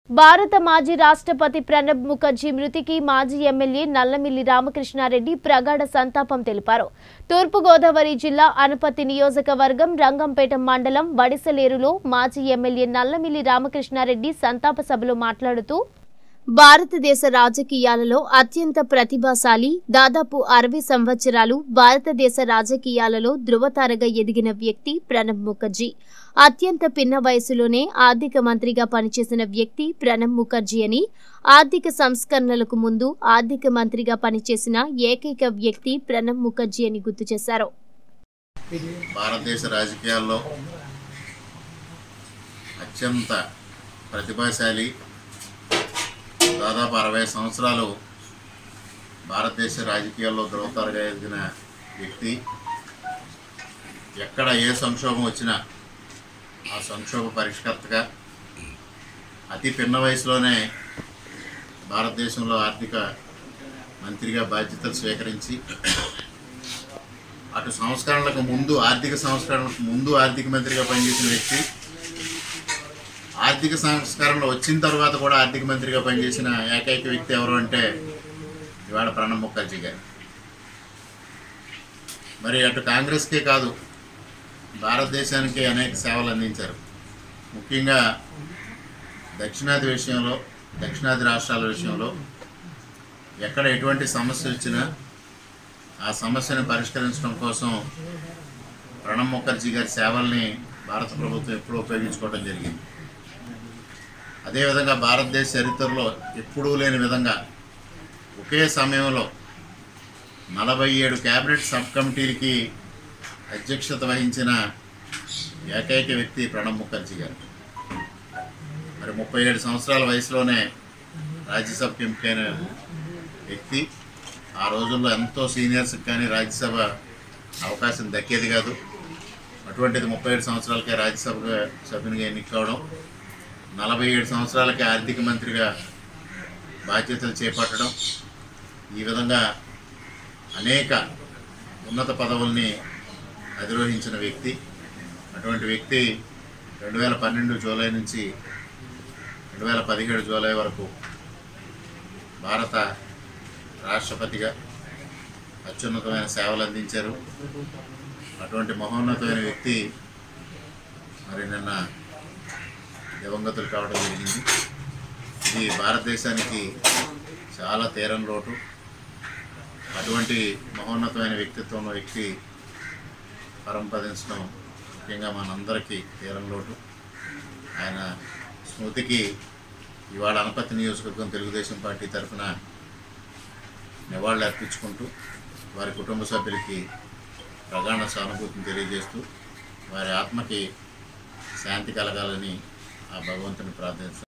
భారత మాజీ రాష్ట్రపతి ప్రణబ్ ముఖర్జీ మృతికి మాజీ ఎమ్మెల్యే నల్లమిల్లి రామకృష్ణారెడ్డి ప్రగాఢ సంతాపం తెలిపారు తూర్పుగోదావరి జిల్లా అనపతి నియోజకవర్గం రంగంపేట మండలం వడిసలేరులో మాజీ ఎమ్మెల్యే నల్లమిల్లి రామకృష్ణారెడ్డి సంతాప సభలో మాట్లాడుతూ భారతదేశ రాజకీయాలలో అత్యంత ప్రతిభాశాలి దాదాపు అరవై సంవత్సరాలు భారతదేశ రాజకీయాలలో ధృవతారగా ఎదిగిన వ్యక్తి ప్రణబ్ ముఖర్జీ అత్యంత పిన్న వయసులోనే ఆర్థిక మంత్రిగా పనిచేసిన వ్యక్తి ప్రణబ్ ముఖర్జీ అని ఆర్థిక సంస్కరణలకు ముందు ఆర్థిక మంత్రిగా పనిచేసిన ఏకైక వ్యక్తి ప్రణబ్ ముఖర్జీ అని గుర్తు చేశారు భారతదేశ రాజకీయాల్లో అత్యంత ప్రతిభాశాలి దాదాపు అరవై సంవత్సరాలు భారతదేశ రాజకీయాల్లో ధృవతారగా ఎదిగిన వ్యక్తి ఎక్కడ ఏ సంక్షోభం వచ్చినా ఆ సంక్షోభ పరిష్కర్తగా అతి పిన్న వయసులోనే భారతదేశంలో ఆర్థిక మంత్రిగా బాధ్యతలు స్వీకరించి అటు సంస్కరణలకు ముందు ఆర్థిక సంస్కరణలకు ముందు ఆర్థిక మంత్రిగా పనిచేసిన వ్యక్తి ఆర్థిక సంస్కరణలు వచ్చిన తర్వాత కూడా ఆర్థిక మంత్రిగా పనిచేసిన ఏకైక వ్యక్తి ఎవరు అంటే ఇవాళ ప్రణబ్ ముఖర్జీ గారు మరి అటు కాంగ్రెస్కే కాదు భారతదేశానికి అనేక సేవలు అందించారు ముఖ్యంగా దక్షిణాది విషయంలో దక్షిణాది రాష్ట్రాల విషయంలో ఎక్కడ ఎటువంటి సమస్య వచ్చినా ఆ సమస్యను పరిష్కరించడం కోసం ప్రణబ్ ముఖర్జీ గారి సేవల్ని భారత ప్రభుత్వం ఎప్పుడూ ఉపయోగించుకోవడం జరిగింది అదేవిధంగా భారతదేశ చరిత్రలో ఎప్పుడూ లేని విధంగా ఒకే సమయంలో నలభై ఏడు క్యాబినెట్ సబ్ కమిటీలకి అధ్యక్షత వహించిన ఏకైక వ్యక్తి ప్రణబ్ ముఖర్జీ గారు మరి ముప్పై ఏడు సంవత్సరాల వయసులోనే రాజ్యసభకి ఎంపికైన వ్యక్తి ఆ రోజుల్లో ఎంతో సీనియర్స్కి కానీ రాజ్యసభ అవకాశం దక్కేది కాదు అటువంటిది ముప్పై ఏడు సంవత్సరాలకే రాజ్యసభ సభ్యునిగా ఎన్నిక కావడం నలభై ఏడు సంవత్సరాలకే ఆర్థిక మంత్రిగా బాధ్యతలు చేపట్టడం ఈ విధంగా అనేక ఉన్నత పదవుల్ని అధిరోహించిన వ్యక్తి అటువంటి వ్యక్తి రెండు వేల పన్నెండు జూలై నుంచి రెండు వేల పదిహేడు జూలై వరకు భారత రాష్ట్రపతిగా అత్యున్నతమైన సేవలు అందించారు అటువంటి మహోన్నతమైన వ్యక్తి మరి నిన్న దివంగతులు కావడం జరిగింది ఇది భారతదేశానికి చాలా తీరం లోటు అటువంటి మహోన్నతమైన వ్యక్తిత్వం ఉన్న వ్యక్తి పరంపదించడం ముఖ్యంగా మనందరికీ తీరం లోటు ఆయన స్మృతికి ఇవాళ అనపతి నియోజకవర్గం తెలుగుదేశం పార్టీ తరఫున నివాళులు అర్పించుకుంటూ వారి కుటుంబ సభ్యులకి ప్రగాఢ సానుభూతిని తెలియజేస్తూ వారి ఆత్మకి శాంతి కలగాలని ఆ భగవంతుని ప్రార్థిస్తాను